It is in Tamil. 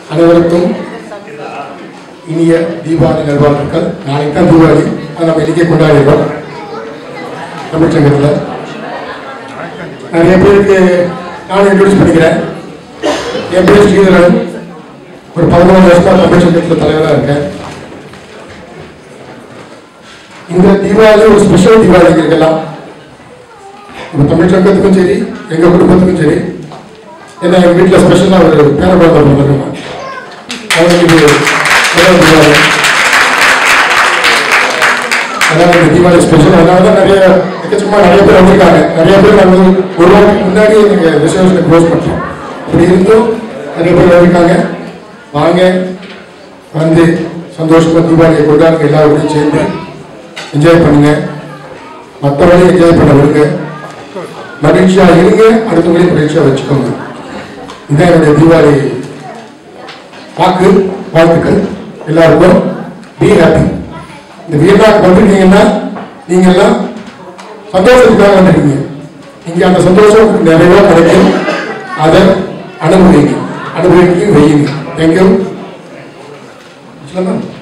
அனைவருக்கும் இனிய தீபாவளி நல்வாழ்த்துக்கள் நாளைக்கு தான் தீபாவளி அதை நம்ம இன்னைக்கே கொண்டாடிடுறோம் தமிழ்ச்சங்கத்தில் நிறைய பேருக்கு நானும் இன்ட்ரடியூஸ் பண்ணிக்கிறேன் என் பேர் ஸ்ரீதரன் ஒரு பதினோரு வருஷமா தமிழ்ச்சங்கத்தில் தலைவராக இருக்கேன் இந்த தீபாவளி ஒரு ஸ்பெஷல் தீபாவளி எங்களுக்கெல்லாம் நம்ம தமிழ் சங்கத்துக்கும் சரி எங்க குடும்பத்துக்கும் சரி ஏன்னா எங்க வீட்டில் ஸ்பெஷலாக ஒரு பேர குழந்தை பிறந்திருக்கோம் அவனுக்கு இது முதல் தீபாவளி அதனால இந்த தீபாவளி ஸ்பெஷல் அதனால தான் நிறைய எக்கச்சக்கமா நிறைய பேர் வந்திருக்காங்க நிறைய பேர் வந்து ஒரு வாரத்துக்கு முன்னாடி எனக்கு ரிசர்வேஷனை க்ளோஸ் பண்ணிட்டோம் இப்படி இருந்தும் நிறைய பேர் வந்திருக்காங்க வாங்க வந்து சந்தோஷமா தீபாவளியை கொண்டாடுங்க எல்லாரோடையும் சேர்ந்து என்ஜாய் பண்ணுங்க மற்றவங்களையும் என்ஜாய் பண்ண விடுங்க மகிழ்ச்சியா இருங்க அடுத்தவங்களையும் மகிழ்ச்சியா வச்சுக்கோங்க இதுதான் என்னுடைய தீபாவளி வாக்கு வாழ்த்துக்கள் எல்லாருக்கும் பி ஹாப்பி இந்த வியட்நாக்கு வந்திருக்கீங்கன்னா நீங்க எல்லாம் சந்தோஷத்துக்காக வந்திருக்கீங்க இங்க அந்த சந்தோஷம் உங்களுக்கு நிறைய கிடைக்கும் அதை அனுபவிங்க அனுபவிக்க வையுங்க தேங்க்யூ